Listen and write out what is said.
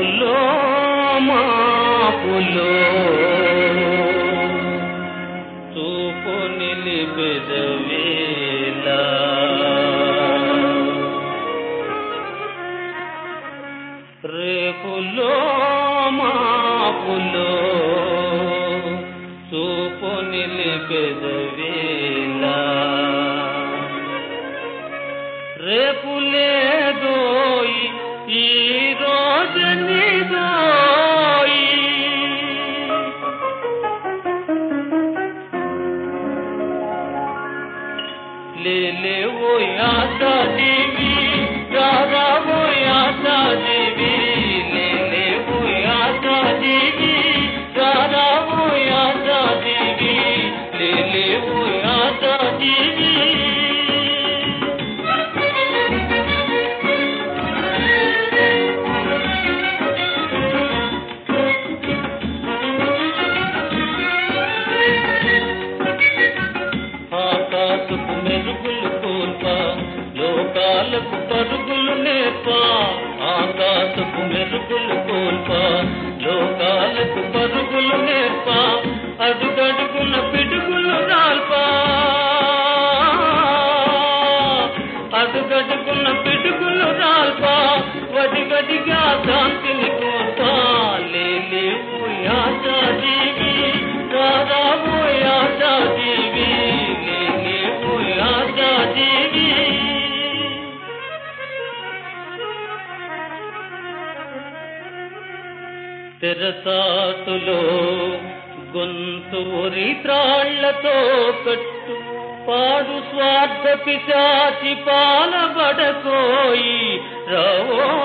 రేపులో మాపులో చూపు నిలిపెదవేలా రేపులో మాపులో చూపు నిలిపెదవేలా రేపు లేదోయి ఈ రోజు నీదోయి లేలే ఓ ఆశా దేవి రాగా ఓ ఆశా దేవి లేలే ఓ ఆశా దేవి రాగా ఓ ఆశా దేవి లేలే ఓ ఆశా దేవి ఆకాశపు మెరుగులు కోల్ప లోకాలకు పరుగులు నేర్ప ఆకాశపు మెరుగులు కోల్ప లోకాలకు పరుగులు నేర్ప అడుగడుగున పిడుగులు రాల్ప అడుగడుగున పిడుగులు రాల్ప వడిగడిగా శాంతిని కోల్ప లేలేవు ఆశా జీవి రారావు ఆశా జీవి లేలేవు ఆశా జీవి తెరసాటులో గొంతు ఉరి త్రాళ్లతో కట్టు పాడు స్వార్థ పిశాచి పాలబడకోయి రావో